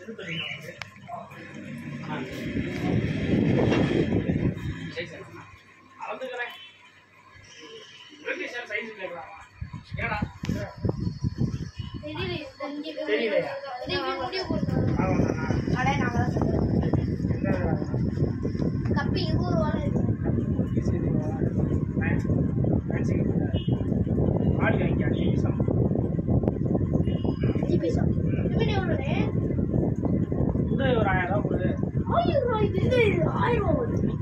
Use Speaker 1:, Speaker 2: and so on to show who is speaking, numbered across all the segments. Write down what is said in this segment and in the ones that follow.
Speaker 1: எது தெரியும் உங்களுக்கு ஆ சரி சார் அளந்துக்கிறேன் எப்படி சார் சைஸ் கேட்கலாமா ஏடா தெரியலையா? ஆமாண்ணா
Speaker 2: அடே நாங்க தான் சொல்றோம்.
Speaker 1: என்ன
Speaker 2: கப்பி இருபது ரூபா இருக்கு
Speaker 1: ஆடி வாங்கி அஞ்சு நிமிஷம்
Speaker 2: அஞ்சு பைசா இது எவ்வளோ
Speaker 1: கொடு ஒரு ஆயிரம் ரூபா கொடு
Speaker 2: ஆயிரம் ரூபாய் இது இது ஆயிரம் ரூபாய் வருது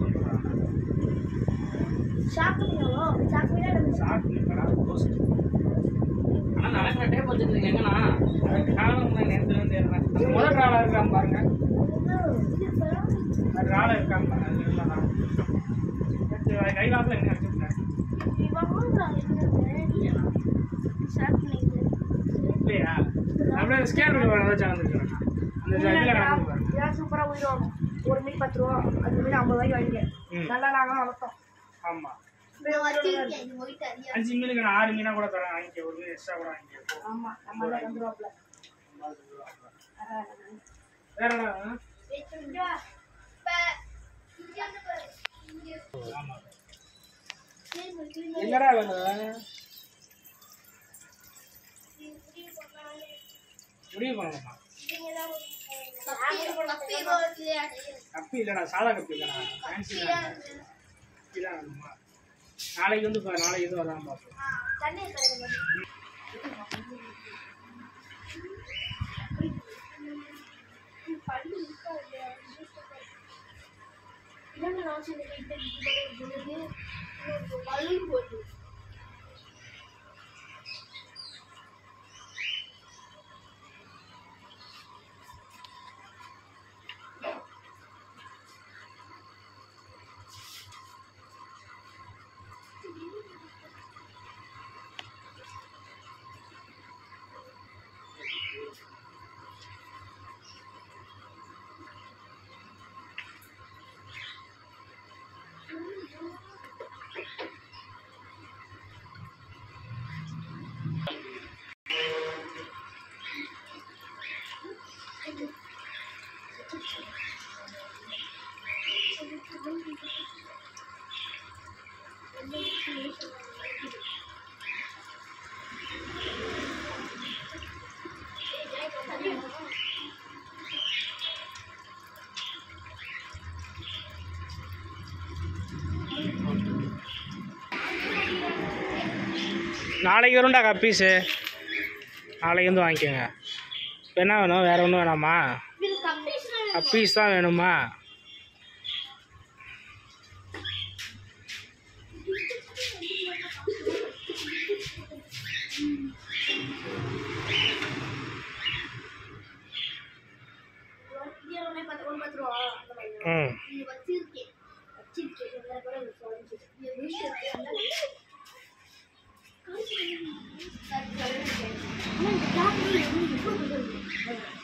Speaker 2: ஷாப் பண்ணியாவோ ஷாப் பண்ணியா நம்ம
Speaker 1: சாக்கு இருக்கடா ரோஸ்ட் ஆனால் நடக்கிற டேப் வச்சுருந்தீங்க எங்கண்ணா காலம் தான் நேரத்துல இருந்து ஏறுறேன் அந்த முதல் ட்ராவலாக இருக்கான்னு பாருங்க அது ட்ராவலாக இருக்கான்னு பாருங்க அது இல்லைண்ணா நேற்று கை வாக்கில் எங்கே அடிச்சுட்டேன் இல்லையா அப்படியே ஸ்கேன் ஏதாச்சும் வந்துருக்கேன் அந்த இதில் நடந்து பாருங்க
Speaker 2: சூப்பரா போயிடும் ஒரு மீன் பத்து ரூபா அது மீன் ஐம்பது ரூபாய்க்கு வாங்கிக்க
Speaker 1: ம்
Speaker 2: நல்லா நாங்க வளர்த்தோம்
Speaker 1: ஆமாம் அஞ்சு மீனுக்கு நான் ஆறு மீனாக கூட தரேன் வாங்கிக்க ஒரு மீன் எக்ஸ்ட்ரா கூட வாங்கிக்க
Speaker 2: ஆமா நம்ம எல்லாம் ரெண்டு ரூபாப்ல
Speaker 1: வேற என்ன ஆமாம் என்னடா வேணும் முடிவு பண்ணலாமா கப்பி இல்லைடா சாதா கப்பி இல்லைடா ஃபேன்சி கப்பி தான் வேணுமா நாளைக்கு வந்து பா நாளைக்கு எதுவும் வராமல் பார்ப்போம்
Speaker 2: போட்டு
Speaker 1: நாளைக்கு வரும்டா கப்பீஸு நாளைக்கு வந்து வாங்கிக்கோங்க இப்போ என்ன வேணும் வேறு ஒன்றும் வேணாமா கப்பீஸ் தான் வேணுமா ம்
Speaker 2: வச்சிருக்கேன் வச்சிருக்கேன் வேற கூட சொல்லிச்சு இது வீட்டு இருக்கு அதனால காய்ச்சி ஆனா இந்த காப்பி எப்படி